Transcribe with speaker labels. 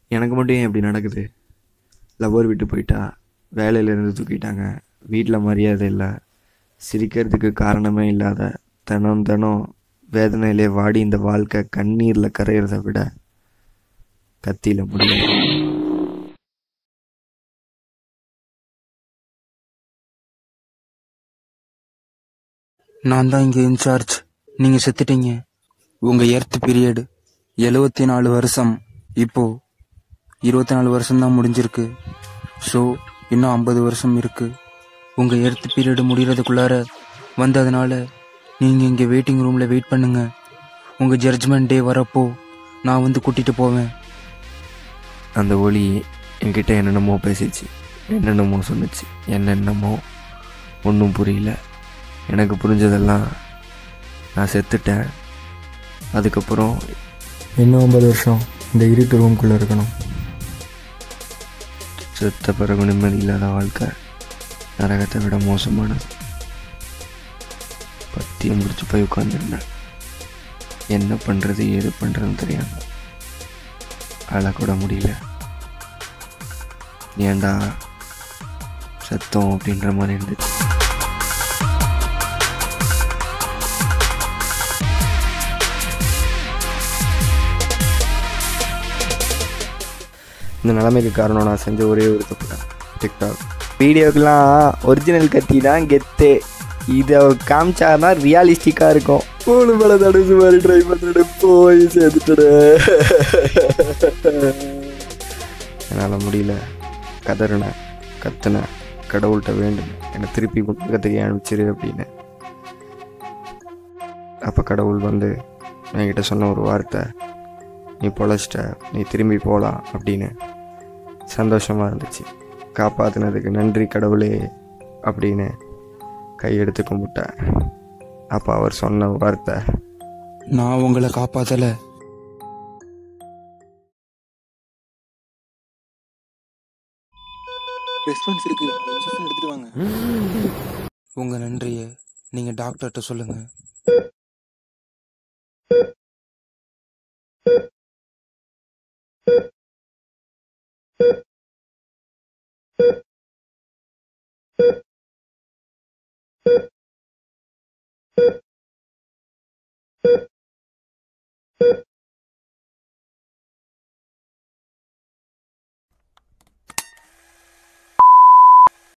Speaker 1: எனக்கு மட்டும் ஏன் இப்படி நடக்குது லவ்வர் விட்டு போயிட்டா வேலையிலேருந்து தூக்கிட்டாங்க வீட்டில் மரியாதை இல்லை சிரிக்கிறதுக்கு காரணமே இல்லாத தினம் தினம் வேதனையிலே வாடி இந்த வாழ்க்கை கண்ணீரில் கரையிறத விட கத்தியில் முடியும்
Speaker 2: நான் தான் இங்கே இன்சார்ஜ் நீங்கள் செத்துட்டீங்க உங்கள் எர்த் பீரியட் எழுவத்தி நாலு வருஷம் இப்போ இருபத்தி நாலு வருஷம் தான் முடிஞ்சிருக்கு ஸோ இன்னும் ஐம்பது வருஷம் இருக்கு உங்கள் எர்த் பீரியட் முடிகிறதுக்குள்ளார வந்ததுனால நீங்கள் இங்கே வெயிட்டிங் ரூமில் வெயிட் பண்ணுங்க உங்கள் ஜட்ஜ்மெண்ட் டே வரப்போ நான் வந்து கூட்டிகிட்டு போவேன்
Speaker 1: அந்த ஒளி என்கிட்ட என்னென்னமோ பேசிச்சு என்னென்னமோ சொன்னுச்சு என்னென்னமோ ஒன்றும் புரியல எனக்கு புரிஞ்சதெல்லாம் நான் செத்துட்டேன் அதுக்கப்புறம்
Speaker 3: இன்னும் ஐம்பது வருஷம் இந்த இருட்டு ரூம்குள்ளே இருக்கணும்
Speaker 1: செத்த பிறகு நிம்மதி இல்லாத வாழ்க்கை நரகத்தை விட மோசமானது பத்தியம் முடிச்சு போய் உட்காந்துருந்தேன் என்ன பண்ணுறது ஏது பண்ணுறதுன்னு தெரியாம அழக்கூட முடியல ஏன்டா சத்தம் அப்படின்ற மாதிரி இருந்துச்சு இந்த நிலைமைக்கு காரணம் நான் செஞ்ச ஒரே ஒரு தப்பு தான் டிக்டாக் வீடியோக்கெல்லாம் ஒரிஜினல் கத்தி தான் கெத்து இதை காமிச்சாருன்னா ரியாலிஸ்டிக்காக இருக்கும் மூணு பல தடுப்பு மாதிரி ட்ரை பண்ணிட்டு போய் சேர்த்துட்டு என்னால் முடியல கதறினேன் கத்துனேன் கடவுள்கிட்ட வேண்டும் என்னை திருப்பி புத்தகத்துக்கு அனுப்பிச்சிரு அப்படின்னு அப்போ கடவுள் வந்து என்கிட்ட சொன்ன ஒரு வார்த்தை நீ பொழைச்சிட்ட நீ திரும்பி போகலாம் அப்படின்னு சந்தோஷமாக இருந்துச்சு காப்பாற்றினதுக்கு நன்றி கடவுளே அப்படின்னு கையெடுத்து கும்பிட்டேன் அப்போ அவர் சொன்ன வார்த்தை
Speaker 2: நான் உங்களை காப்பாத்தலை ரெஸ்பான்ஸ் இருக்கு எடுத்துட்டு வாங்க உங்க நன்றியை நீங்க டாக்டர்கிட்ட சொல்லுங்க